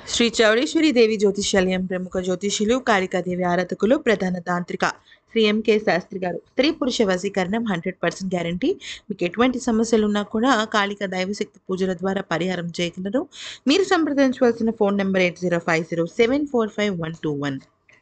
శ్రీ చౌడేశ్వరి దేవి జ్యోతిష్యాలయం ప్రముఖ జ్యోతిష్యులు కాళికాదేవి ఆరాధకులు ప్రధాన తాంత్రిక శ్రీ ఎంకే శాస్త్రి గారు స్త్రీ పురుష వశీకరణం హండ్రెడ్ పర్సెంట్ గ్యారంటీ మీకు ఎటువంటి సమస్యలు ఉన్నా కూడా కాళిక దైవశక్తి పూజల ద్వారా పరిహారం చేయగలరు మీరు సంప్రదించవలసిన phone number eight zero five zero seven four five one two one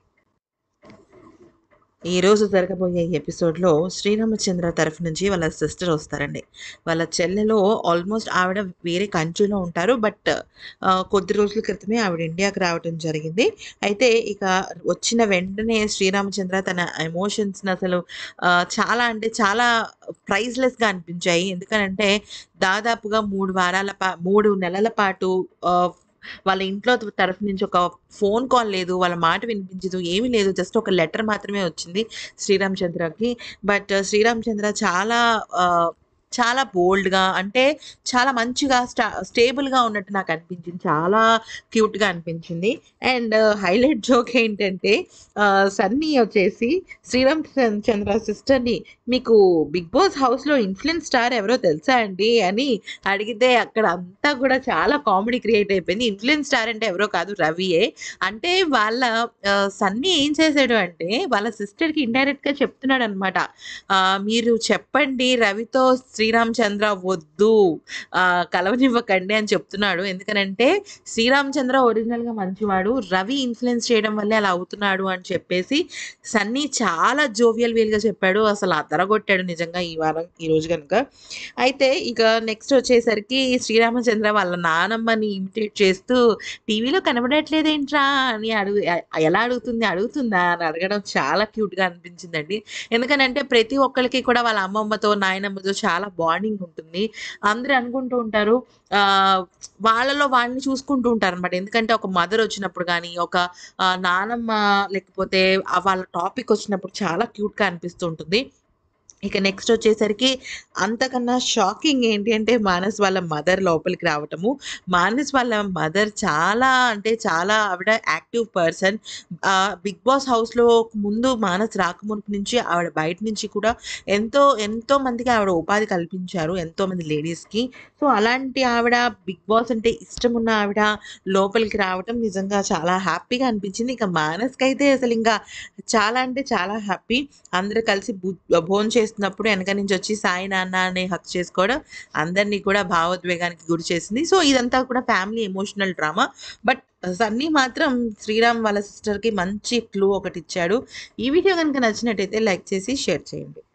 ఈ రోజు జరగబోయే ఎపిసోడ్లో శ్రీరామచంద్ర తరఫు నుంచి వాళ్ళ సిస్టర్ వస్తారండి వాళ్ళ చెల్లెలో ఆల్మోస్ట్ ఆవిడ వేరే కంట్రీలో ఉంటారు బట్ కొద్ది రోజుల క్రితమే ఆవిడ ఇండియాకి రావడం జరిగింది అయితే ఇక వచ్చిన వెంటనే శ్రీరామచంద్ర తన ఎమోషన్స్ని అసలు ఆ, చాలా అంటే చాలా ప్రైజ్లెస్గా అనిపించాయి ఎందుకనంటే దాదాపుగా మూడు వారాల పా మూడు నెలల పాటు ఆ, వాళ్ళ ఇంట్లో తరఫు నుంచి ఒక ఫోన్ కాల్ లేదు వాళ్ళ మాట వినిపించదు ఏమీ లేదు జస్ట్ ఒక లెటర్ మాత్రమే వచ్చింది శ్రీరామ్ చంద్రకి బట్ శ్రీరామ్ చంద్ర చాలా ఆ, చాలా బోల్డ్గా అంటే చాలా మంచిగా స్టా స్టేబుల్గా ఉన్నట్టు నాకు అనిపించింది చాలా క్యూట్గా అనిపించింది అండ్ హైలైట్ జోక్ ఏంటంటే ఆ, సన్నీ వచ్చేసి శ్రీరామ్ చంద్ర- చంద్ర సిస్టర్ని మీకు బిగ్ బాస్ హౌస్లో ఇన్ఫ్లుయెన్స్ స్టార్ ఎవరో తెలుసా అండి అని అడిగితే అక్కడ అంతా కూడా చాలా కామెడీ క్రియేట్ అయిపోయింది ఇన్ఫ్లుయెన్స్ స్టార్ అంటే ఎవరో కాదు రవియే అంటే వాళ్ళ ఆ, సన్నీ ఏం చేశాడు అంటే వాళ్ళ సిస్టర్కి ఇండైరెక్ట్గా చెప్తున్నాడు అనమాట మీరు చెప్పండి రవితో శ్రీరామ్ చంద్ర వద్దు ఆ, కలవనివ్వకండి అని చెప్తున్నాడు ఎందుకనంటే శ్రీరామ్ చంద్ర ఒరిజినల్గా మంచివాడు రవి ఇన్ఫ్లుయెన్స్ చేయడం వల్లే అలా అవుతున్నాడు అని చెప్పేసి సన్నీ చాలా జోవియల్ వేల్గా చెప్పాడు అసలు అదరగొట్టాడు నిజంగా ఈ వారం ఈ రోజు కనుక అయితే ఇక నెక్స్ట్ వచ్చేసరికి శ్రీరామచంద్ర వాళ్ళ నానమ్మని ఇమిటేట్ చేస్తూ టీవీలో కనబడట్లేదేంట్రా అని అడుగు ఎలా అడుగుతుంది అడుగుతుందా అని అడగడం చాలా క్యూట్గా అనిపించిందండి ఎందుకనంటే ప్రతి ఒక్కరికి కూడా వాళ్ళ అమ్మమ్మతో నాయనమ్మతో చాలా బాండింగ్ ఉంటుంది అందరూ అనుకుంటూ ఉంటారు ఆ, వాళ్ళలో వాళ్ళని చూసుకుంటూ ఉంటారు అనమాట ఎందుకంటే ఒక మదర్ వచ్చినప్పుడు కానీ ఒక ఆ, నానమ్మ లేకపోతే ఆ వాళ్ళ టాపిక్ వచ్చినప్పుడు చాలా క్యూట్గా అనిపిస్తూ ఉంటుంది ఇక నెక్స్ట్ వచ్చేసరికి అంతకన్నా షాకింగ్ ఏంటి అంటే మానస్ వాళ్ళ మదర్ లోపలికి రావటము మానస్ వాళ్ళ మదర్ చాలా అంటే చాలా ఆవిడ యాక్టివ్ పర్సన్ బిగ్ బాస్ హౌస్లో ముందు మానస్ రాకమునుపు నుంచి ఆవిడ బయట నుంచి కూడా ఎంతో ఎంతో మందికి ఆవిడ ఉపాధి కల్పించారు ఎంతో మంది లేడీస్కి సో అలాంటి ఆవిడ బిగ్ బాస్ అంటే ఇష్టం ఉన్న ఆవిడ లోపలికి రావటం నిజంగా చాలా హ్యాపీగా అనిపించింది ఇక మానస్కి అయితే అసలు ఇంకా చాలా అంటే చాలా హ్యాపీ అందరూ కలిసి భోజనం చేస్తున్నప్పుడు వెనక నుంచి వచ్చి సాయి నాన్న అని హక్ చేసుకోవడం అందరినీ కూడా భావోద్వేగానికి గురి చేసింది సో ఇదంతా కూడా family emotional drama but Sunny మాత్రం శ్రీరామ్ వాళ్ళ సిస్టర్కి మంచి క్లూ ఒకటి ఇచ్చాడు ఈ వీడియో కనుక నచ్చినట్టయితే లైక్ చేసి షేర్ చేయండి